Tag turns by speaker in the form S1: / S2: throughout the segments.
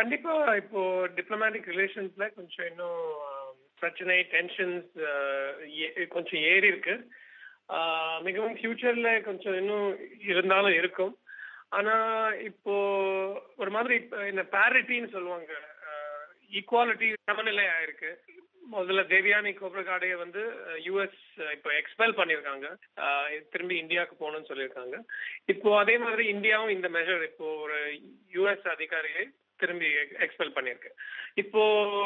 S1: கண்டிப்பா இப்போ டிப்ளமேட்டிக் ரிலேஷன்ஸ்ல கொஞ்சம் இன்னும் ஆஹ், பிரச்சனை டென்ஷன்ஸ் கொஞ்சம் ஏறி இருக்கு ஆஹ், மிகவும் ஃபியூச்சர்ல கொஞ்சம் இன்னும் இருந்தாலும் இருக்கும் ஆனா இப்போ ஒரு மாதிரி இப்ப இந்த பேரிட்டின்னு சொல்லுவாங்க ஈக்குவாலிட்டி சமநிலை ஆயிருக்கு முதல்ல தேவியானி கோப்ரகாடைய வந்து யூஎஸ் இப்போ எக்ஸ்பெல் பண்ணியிருக்காங்க ஆஹ் திரும்பி இந்தியாவுக்கு போகணும்னு சொல்லியிருக்காங்க இப்போ அதே மாதிரி இந்தியாவும் இந்த மெஷர் இப்போ ஒரு யூஎஸ் அதிகாரியை திரும்பி எக்ஸ்பெல் பண்ணியிருக்கு இப்போ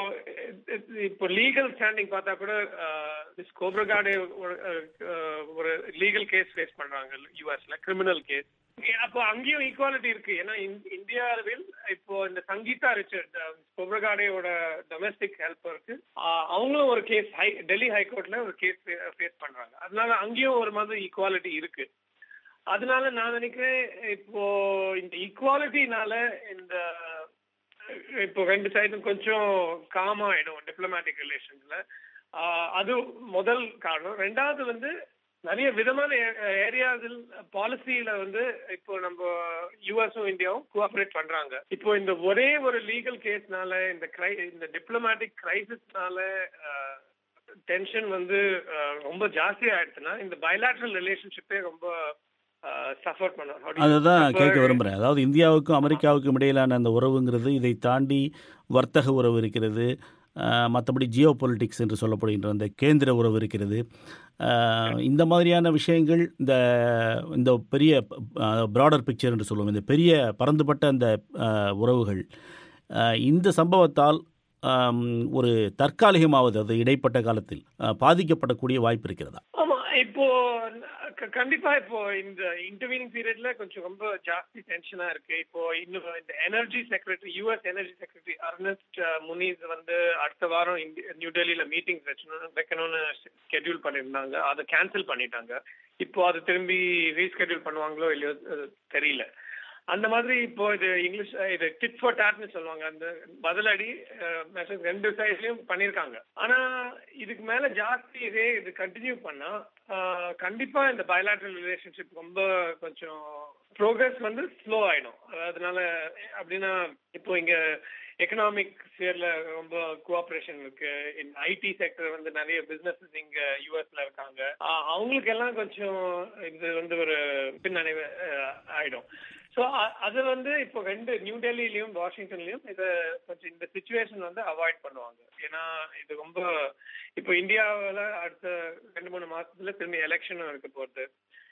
S1: இப்போ லீகல் ஸ்டாண்டிங் பார்த்தா கூட மிஸ் கோப்ரகாடே ஒரு லீகல் கேஸ் ஃபேஸ் பண்றாங்க யூஎஸ்ல கிரிமினல் கேஸ் அப்போ அங்கேயும் ஈக்குவாலிட்டி இருக்கு ஏன்னா இந்- இந்தியாவில் இப்போ இந்த சங்கீதா ரிச்சர்ட் கோப்ரகாடையோட டொமஸ்டிக் ஹெல்ப்பருக்கு அவங்களும் ஒரு கேஸ் ஹை டெல்லி ஹைகோர்ட்ல ஒரு கேஸ் ஃபேஸ் பண்றாங்க அதனால அங்கேயும் ஒரு மாதிரி ஈக்குவாலிட்டி இருக்கு அதனால நான் நினைக்கிறேன் இப்போ இந்த ஈக்குவாலிட்டினால இந்த இப்போ ரெண்டு சைடும் கொஞ்சம் காம் ஆயிடும் டிப்ளமேட்டிக் ரிலேஷன்ஸ்ல அது முதல் காரணம் ரெண்டாவது வந்து நிறைய விதமான ஏரியாஸில் பாலிசியில வந்து இப்போ நம்ம யுஎஸும் இந்தியாவும் கோஆபரேட் பண்றாங்க இப்போ இந்த ஒரே ஒரு லீகல் கேஸ்னால இந்த கிரை இந்த டிப்ளமேட்டிக் கிரைசிஸ்னால டென்ஷன் வந்து அஹ், ரொம்ப ஜாஸ்தி ஆயிடுச்சுன்னா இந்த பயலாட்ரல் ரிலேஷன்ஷிப்பே ரொம்ப சஃபர் பண்ணும்
S2: அதை தான் கேட்க விரும்புகிறேன் அதாவது இந்தியாவுக்கும் அமெரிக்காவுக்கும் இடையிலான அந்த உறவுங்கிறது இதை தாண்டி வர்த்தக உறவு இருக்கிறது ஆஹ், மற்றபடி ஜியோ பொலிட்டிக்ஸ் என்று சொல்லப்படுகின்ற அந்த கேந்திர உறவு இருக்கிறது ஆஹ், இந்த மாதிரியான விஷயங்கள் இந்த இந்த பெரிய ப்ராடர் பிக்சர் என்று சொல்லுவோம் இந்த பெரிய பரந்துபட்ட அந்த ஆஹ், உறவுகள் ஆஹ், இந்த சம்பவத்தால் ஆம், ஒரு தற்காலிகமாவது அது இடைப்பட்ட காலத்தில் ஆஹ், பாதிக்கப்படக்கூடிய வாய்ப்பு இருக்கிறதா
S1: ஆமா இப்போ க- கண்டிப்பா இப்போ இந்த இன்டர்வீனிங் பீரியட்ல கொஞ்சம் ரொம்ப ஜாஸ்தி டென்ஷனா இருக்கு இப்போ இன்னும் இந்த energy secretary US energy secretary Ernest Moniz வந்து அடுத்த வாரம் இந்தி- நியூ டெல்லியில மீட்டிங்ஸ் வச்சணும் வைக்கணும்னு ஸ்கெட்யூல் பண்ணியிருந்தாங்க அதை கேன்சல் பண்ணிட்டாங்க இப்போ அது திரும்பி ரீஸ்கெட்யூல் பண்ணுவாங்களோ இல்லையோ அது தெரியல அந்த மாதிரி இப்போ இது இங்கிலீஷ் இது டிட் ஃபார் டாட்னு சொல்லுவாங்க அந்த பதிலடி மெசேஜ் ரெண்டு சைட்லயும் பண்ணிருக்காங்க ஆனா இதுக்கு மேல ஜாஸ்தி இதே இது கண்டினியூ பண்ணா அஹ், கண்டிப்பா இந்த பயலாட்ரல் ரிலேஷன்ஷிப் ரொம்ப கொஞ்சம் ப்ரோக்ரஸ் வந்து ஸ்லோ ஆயிடும் அதனால அப்படின்னா இப்போ இங்க எக்கனாமிக் ஸ்பியர்ல ரொம்ப கோஆபரேஷன் இருக்கு ஐடி செக்டர் வந்து நிறைய பிசினஸ் இங்க யூஎஸ்ல இருக்காங்க அஹ், அவங்களுக்கு எல்லாம் கொஞ்சம் இது வந்து ஒரு பின்னடைவு அஹ், ஆயிடும் ஸோ அது வந்து இப்போ ரெண்டு நியூ டெல்லியிலயும் வாஷிங்டன்லயும் இதை கொஞ்சம் இந்த சுச்சுவேஷன் வந்து அவாய்ட் பண்ணுவாங்க ஏன்னா இது ரொம்ப இப்போ இந்தியாவில் அடுத்த ரெண்டு மூணு மாசத்துல திரும்பி எலெக்ஷனும் இருக்க போகுது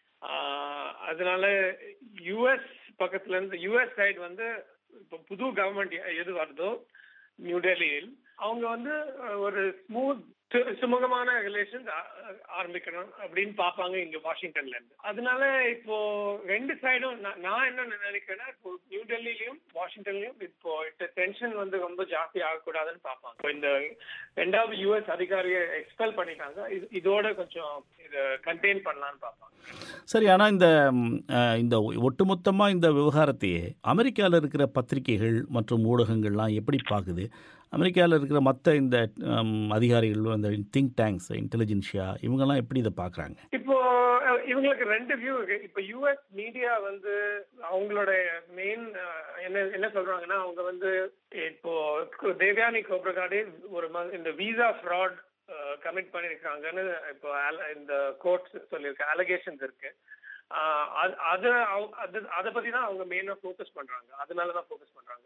S1: ஆஹ் அதனால யுஎஸ் பக்கத்துல இருந்து யுஎஸ் சைடு வந்து இப்போ புது கவர்மெண்ட் எது வருதோ நியூ டெல்லியில் அவங்க வந்து அஹ், ஒரு ஸ்மூத் சுமூகமான ரிலேஷன் ஆரம்பிக்கணும் அப்படின்னு பார்ப்பாங்க இங்க வாஷிங்டன்ல இருந்து அதனால இப்போ ரெண்டு சைடும் நான் என்ன நினைக்கிறேன்னா இப்போ நியூ டெல்லியிலயும் வாஷிங்டன்லயும் இப்போ டென்ஷன் வந்து ரொம்ப ஜாஸ்தி ஆகக்கூடாதுன்னு பார்ப்பாங்க இப்போ இந்த ரெண்டாவது யுஎஸ் அதிகாரியை எக்ஸ்பெல் பண்ணிட்டாங்க இது இதோட கொஞ்சம் இதை கண்டெயின் பண்ணலாம்னு பார்ப்பாங்க
S2: சரி ஆனால் இந்த ம், அஹ், இந்த ஒட்டுமொத்தமாக இந்த விவகாரத்தையே அமெரிக்காவில் இருக்கிற பத்திரிகைகள் மற்றும் ஊடகங்கள்லாம் எப்படி பார்க்குது அமெரிக்காவில் இருக்கிற மற்ற இந்த ம், அதிகாரிகள் அந்த திங்க் டேங்க்ஸ் இன்டெலிஜென்ஷியா இவங்கெல்லாம் எப்படி இதை பார்க்குறாங்க
S1: இப்போ அஹ், இவங்களுக்கு ரெண்டு வியூ இருக்கு இப்போ யுஎஸ் மீடியா வந்து அவங்களோட மெயின் என்ன என்ன சொல்றாங்கன்னா அவங்க வந்து இப்போ கு- தேவயானி கோப்ரகாடே ஒரு ம- இந்த விசா ஃப்ராட் கமிட் பண்ணிருக்காங்கன்னு இப்போ al- இந்த கோர்ட் சொல்லியிருக்கு அலகேஷன்ஸ் இருக்கு ஆஹ் அது- அது அவங்க- அது அதை பத்தி தான் அவங்க மெயினா ஃபோக்கஸ் பண்றாங்க அதனால தான் ஃபோக்கஸ் பண்றாங்க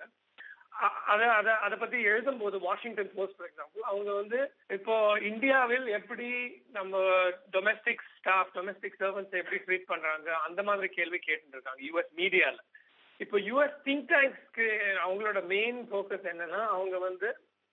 S1: அ- அத அத அதை பத்தி எழுதும்போது வாஷிங்டன் போஸ்ட் ஃபார் எக்ஸாம்பிள் அவங்க வந்து இப்போ இந்தியாவில் எப்படி நம்ம டொமஸ்டிக் ஸ்டாஃப் டொமஸ்டிக் சர்வன்ஸ் எப்படி ட்ரீட் பண்றாங்க அந்த மாதிரி கேள்வி கேட்டுட்டு இருக்காங்க யுஎஸ் மீடியால இப்போ யுஎஸ் திங்க் டேங்க்ஸ்க்கு அவங்களோட மெயின் ஃபோக்கஸ் என்னன்னா அவங்க வந்து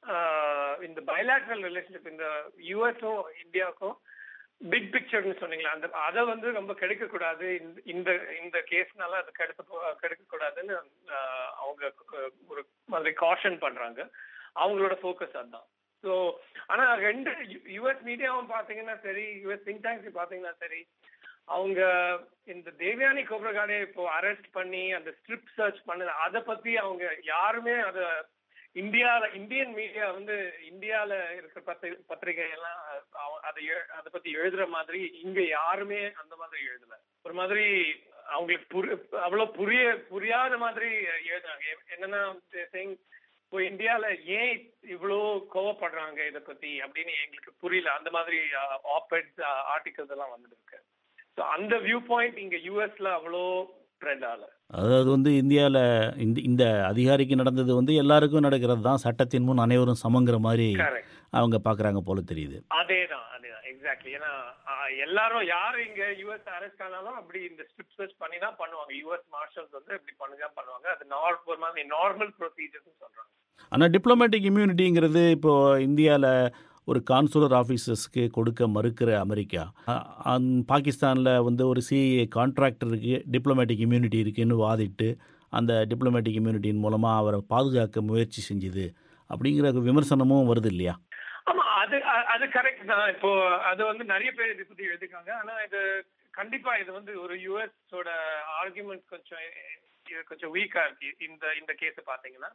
S1: ஆஹ், இந்த பயலாட்ரல் ரிலேஷன்ஷிப் இந்த யுஎஸும் இந்தியாவுக்கும் பிக் பிக்சர்னு சொன்னீங்களா அந்த அதை வந்து ரொம்ப கெடுக்க கூடாது இந்த இந்த இந்த கேஸ்னால அது கெடுக்க போ- கெடுக்க கூடாதுன்னு ஆஹ், அவங்க அஹ், ஒரு மாதிரி காஷன் பண்றாங்க அவங்களோட ஃபோக்கஸ் அதுதான் ஸோ ஆனா ரெண்டு யுஎஸ் மீடியாவும் பாத்தீங்கன்னா சரி யுஎஸ் திங்க் டேங்க்ஸ் பாத்தீங்கன்னா சரி அவங்க இந்த தேவயானி கோப்ரகாடே இப்போ அரெஸ்ட் பண்ணி அந்த ஸ்ட்ரிப் சர்ச் பண்ணது அதை பத்தி அவங்க யாருமே அத இந்தியால இந்தியன் மீடியா வந்து இந்தியால இருக்கிற பத்திரி பத்திரிகை எல்லாம் அவ- அதை எ- அதை பத்தி எழுதுற மாதிரி இங்க யாருமே அந்த மாதிரி எழுதல ஒரு மாதிரி அவங்களுக்கு புரி அவ்வளவு புரிய புரியாத மாதிரி எழுதுறாங்க எ- என்னன்னா saying இப்போ இந்தியால ஏன் இவ்வளோ கோவப்படுறாங்க இத பத்தி அப்படின்னு எங்களுக்கு புரியல அந்த மாதிரி ஆப்பெட்ஸ் ஆர்டிகல்ஸ் எல்லாம் வந்துட்டு இருக்கு ஸோ அந்த வியூ பாயிண்ட் இங்க யூஎஸ்ல அவ்வளோ ஸ்ப்ரெட் ஆகல
S2: அதாவது வந்து இந்தியாவில் இந்த இந்த அதிகாரிக்கு நடந்தது வந்து எல்லாருக்கும் நடக்கிறது தான் சட்டத்தின் முன் அனைவரும் சமங்கிற மாதிரி
S1: கரெக்ட்
S2: அவங்க பார்க்குறாங்க போல தெரியுது
S1: அதேதான் அதேதான் எக்ஸாக்ட்லி ஏன்னா ஆஹ், எல்லாரும் யார் இங்க யூஎஸ் அரெஸ்ட் ஆனாலும் அப்படி இந்த ஸ்ட்ரிப் சர்ச் பண்ணி தான் பண்ணுவாங்க யூஎஸ் மார்ஷல்ஸ் வந்து இப்படி பண்ணி தான் பண்ணுவாங்க அது நார் ஒரு மாதிரி நார்மல் ப்ரொசீஜர்ஸ் சொல்றாங்க
S2: ஆனால் டிப்ளமேட்டிக் இம்யூனிட்டிங்கிறது இப்போது இந்தியாவில் ஒரு கான்சுலர் ஆஃபீஸர்ஸ்க்கு கொடுக்க மறுக்கிற அமெரிக்கா பாகிஸ்தானில் வந்து ஒரு சிஏ கான்ட்ராக்டருக்கு டிப்ளமேட்டிக் இம்யூனிட்டி இருக்குன்னு வாதிட்டு அந்த டிப்ளமேட்டிக் இம்யூனிட்டியின் மூலமாக அவரை பாதுகாக்க முயற்சி செஞ்சுது அப்படிங்கிற விமர்சனமும் வருது இல்லையா
S1: ஆமா அது அ- அது கரெக்ட் தான் இப்போ அது வந்து நிறைய பேர் இதை பத்தி எழுதிருக்காங்க ஆனா இது கண்டிப்பா இது வந்து ஒரு யூஎஸ் ஓட ஆர்குமெண்ட் கொஞ்சம் இது கொஞ்சம் வீக்கா இருக்கு இந்த இந்த கேஸ் பாத்தீங்கன்னா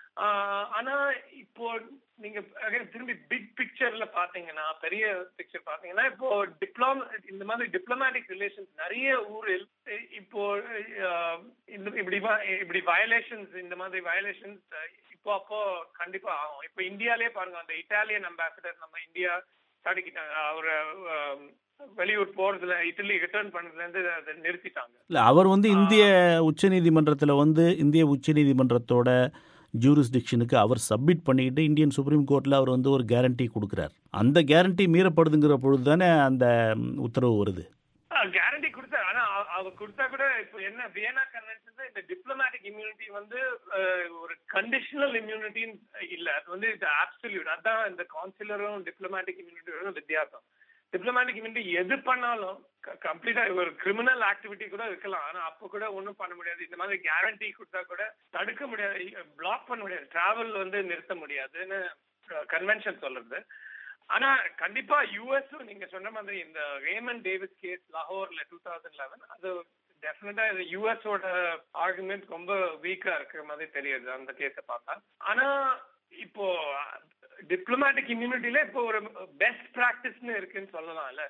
S1: ஆஹ் ஆனா இப்போ நீங்க again திரும்பி பிக் பிக்சர்ல பாத்தீங்கன்னா பெரிய பிக்சர் பாத்தீங்கன்னா இப்போ டிப்ளோம் இந்த மாதிரி டிப்ளமேட்டிக் ரிலேஷன்ஸ் நிறைய ஊரில் இ- இப்போ ஆஹ் இந்த இப்படி வ- இப்படி வயலேஷன்ஸ் இந்த மாதிரி வயலேஷன்ஸ் இப்போ அப்போ கண்டிப்பா ஆகும் இப்போ இந்தியாலே பாருங்க அந்த இட்டாலியன் அம்பாசிடர் நம்ம இந்தியா தடுக்கிட்டாங்க அவரை ஆஹ், வெளியூர் போறதுல இட்டலி ரிட்டர்ன் பண்ணதுல இருந்து அதை நிறுத்திட்டாங்க
S2: இல்லை அவர் வந்து இந்திய உச்சநீதிமன்றத்தில் வந்து இந்திய உச்சநீதிமன்றத்தோட ஜூரிஸ்டிக்ஷனுக்கு அவர் சப்மிட் பண்ணிக்கிட்டு இந்தியன் சுப்ரீம் கோர்ட்டில் அவர் வந்து ஒரு கேரண்டி கொடுக்குறார் அந்த கேரண்டி மீறப்படுதுங்கிற பொழுது தானே அந்த ம், உத்தரவு வருது
S1: கேரண்டி கொடுத்தாரு ஆனா அவ- அவர் கொடுத்தா கூட இப்போ என்ன வியனா கன்வென்ஷன்ல இந்த டிப்ளமேட்டிக் இம்யூனிட்டி வந்து அஹ், ஒரு கண்டிஷனல் இம்யூனிட்டின்னு இல்ல அது வந்து இது ஆப்சல்யூட் அதான் இந்த கான்சுலரும் டிப்ளமேட்டிக் இம்யூனிட்டியோட வித்தியாசம் டிப்ளமேட்டிக் இம்யூனிட்டி எது பண்ணாலும் கம்ப்ளீட்டா ஒரு கிரிமினல் ஆக்டிவிட்டி கூட இருக்கலாம் ஆனா அப்ப கூட ஒண்ணும் பண்ண முடியாது இந்த மாதிரி கேரண்டி கொடுத்தா கூட தடுக்க முடியாது பிளாக் பண்ண முடியாது டிராவல் வந்து நிறுத்த முடியாதுன்னு கன்வென்ஷன் சொல்றது ஆனா கண்டிப்பா யூஎஸ் நீங்க சொன்ன மாதிரி இந்த ரேமன் டேவிஸ் கேஸ் லாகோர்ல டூ தௌசண்ட் லெவன் அது டெஃபினட்டா இது யூஎஸ் ஓட ஆர்குமெண்ட் ரொம்ப வீக்கா இருக்கிற மாதிரி தெரியுது அந்த கேஸை பார்த்தா ஆனா இப்போ டிப்ளமேட்டிக் இம்யூனிட்டில இப்போ ஒரு பெஸ்ட் ப்ராக்டிஸ்னு இருக்குன்னு சொல்லலாம்ல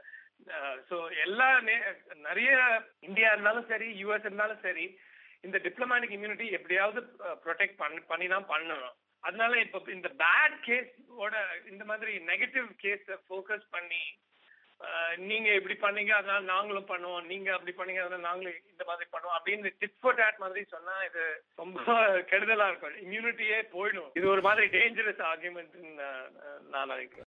S1: ஸோ எல்லா நே- நிறைய இந்தியா இருந்தாலும் சரி யூஎஸ் இருந்தாலும் சரி இந்த டிப்ளமேட்டிக் இம்யூனிட்டி எப்படியாவது ப்ரொடெக்ட் பண்ணி பண்ணி தான் பண்ணணும் அதனால இப்போ இந்த பேட் கேஸ் ஓட இந்த மாதிரி நெகட்டிவ் கேஸ ஃபோக்கஸ் பண்ணி அஹ், நீங்க இப்படி பண்ணீங்க அதனால நாங்களும் பண்ணுவோம் நீங்க அப்படி பண்ணீங்க அதனால நாங்களும் இந்த மாதிரி பண்ணுவோம் அப்படின்னு டிட் ஃபார் டேட் மாதிரி சொன்னா இது ரொம்ப கெடுதலா இருக்கும் இம்யூனிட்டியே போயிடும் இது ஒரு மாதிரி டேஞ்சரஸ் ஆர்குமெண்ட் நான் நினைக்கிறேன்